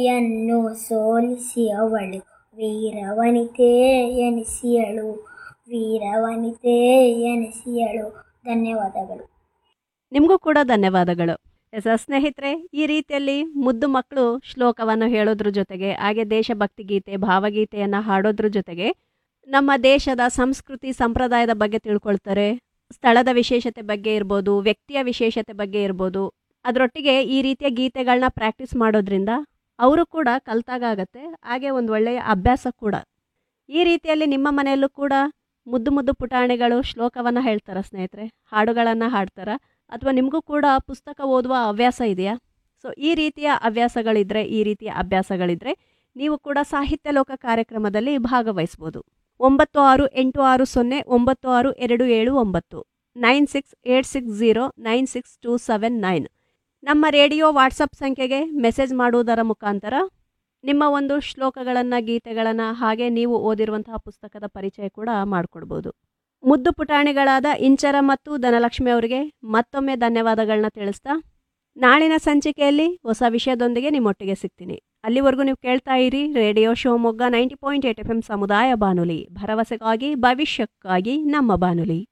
ಯನ್ನು ಸೋಲಿಸಿ ಅವಳು ವೀರವನಿತೆ ಎನಿಸಿಯಳು ವೀರವನಿತೆ ಎನಿಸಿಯಳು ಧನ್ಯವಾದಗಳು ನಿಮಗೂ ಕೂಡ ಧನ್ಯವಾದಗಳು ಎಸ್ ಸ್ನೇಹಿತರೆ ಈ ರೀತಿಯಲ್ಲಿ ಮುದ್ದು ಮಕ್ಕಳು ಶ್ಲೋಕವನ್ನು ಹೇಳೋದ್ರ ಜೊತೆಗೆ ಹಾಗೆ ದೇಶಭಕ್ತಿ ಗೀತೆ ಭಾವಗೀತೆಯನ್ನು ಹಾಡೋದ್ರ ಜೊತೆಗೆ ನಮ್ಮ ದೇಶದ ಸಂಸ್ಕೃತಿ ಸಂಪ್ರದಾಯದ ಬಗ್ಗೆ ತಿಳ್ಕೊಳ್ತಾರೆ ಸ್ಥಳದ ವಿಶೇಷತೆ ಬಗ್ಗೆ ಇರ್ಬೋದು ವ್ಯಕ್ತಿಯ ವಿಶೇಷತೆ ಬಗ್ಗೆ ಇರ್ಬೋದು ಅದರೊಟ್ಟಿಗೆ ಈ ರೀತಿಯ ಗೀತೆಗಳನ್ನ ಪ್ರಾಕ್ಟೀಸ್ ಮಾಡೋದ್ರಿಂದ ಅವರು ಕೂಡ ಕಲ್ತಾಗತ್ತೆ ಹಾಗೆ ಒಂದು ಒಳ್ಳೆಯ ಅಭ್ಯಾಸ ಕೂಡ ಈ ರೀತಿಯಲ್ಲಿ ನಿಮ್ಮ ಮನೆಯಲ್ಲೂ ಕೂಡ ಮುದ್ದು ಮುದ್ದು ಪುಟಾಣಿಗಳು ಶ್ಲೋಕವನ್ನು ಹೇಳ್ತಾರ ಸ್ನೇಹಿತರೆ ಹಾಡುಗಳನ್ನು ಹಾಡ್ತಾರ ಅಥವಾ ನಿಮಗೂ ಕೂಡ ಪುಸ್ತಕ ಓದುವ ಹವ್ಯಾಸ ಇದೆಯಾ ಸೊ ಈ ರೀತಿಯ ಹವ್ಯಾಸಗಳಿದ್ರೆ ಈ ರೀತಿಯ ಅಭ್ಯಾಸಗಳಿದ್ರೆ ನೀವು ಕೂಡ ಸಾಹಿತ್ಯ ಲೋಕ ಕಾರ್ಯಕ್ರಮದಲ್ಲಿ ಭಾಗವಹಿಸ್ಬೋದು ಒಂಬತ್ತು ಆರು ಎಂಟು ಆರು ಸೊನ್ನೆ ಒಂಬತ್ತು ಆರು ಎರಡು ಏಳು ಒಂಬತ್ತು nine six eight six zero nine six two seven nine ನಮ್ಮ ರೇಡಿಯೋ ವಾಟ್ಸಪ್ ಸಂಖ್ಯೆಗೆ ಮೆಸೇಜ್ ಮಾಡುವುದರ ಮುಖಾಂತರ ನಿಮ್ಮ ಒಂದು ಶ್ಲೋಕಗಳನ್ನು ಗೀತೆಗಳನ್ನು ಹಾಗೆ ನೀವು ಓದಿರುವಂತಹ ಪುಸ್ತಕದ ಪರಿಚಯ ಕೂಡ ಮಾಡಿಕೊಡ್ಬೋದು ಮುದ್ದು ಪುಟಾಣಿಗಳಾದ ಇಂಚರ ಮತ್ತು ಧನಲಕ್ಷ್ಮಿ ಅವರಿಗೆ ಮತ್ತೊಮ್ಮೆ ಧನ್ಯವಾದಗಳನ್ನ ತಿಳಿಸ್ತಾ ನಾಳಿನ ಸಂಚಿಕೆಯಲ್ಲಿ ಹೊಸ ವಿಷಯದೊಂದಿಗೆ ನಿಮ್ಮೊಟ್ಟಿಗೆ ಸಿಗ್ತೀನಿ ಅಲ್ಲಿವರೆಗೂ ನೀವು ಕೇಳ್ತಾ ಇರಿ radio Shivamogga ninety point eight F M ಸಮುದಾಯ ಬಾನುಲಿ ಭರವಸೆಗಾಗಿ ಭವಿಷ್ಯಕ್ಕಾಗಿ ನಮ್ಮ ಬಾನುಲಿ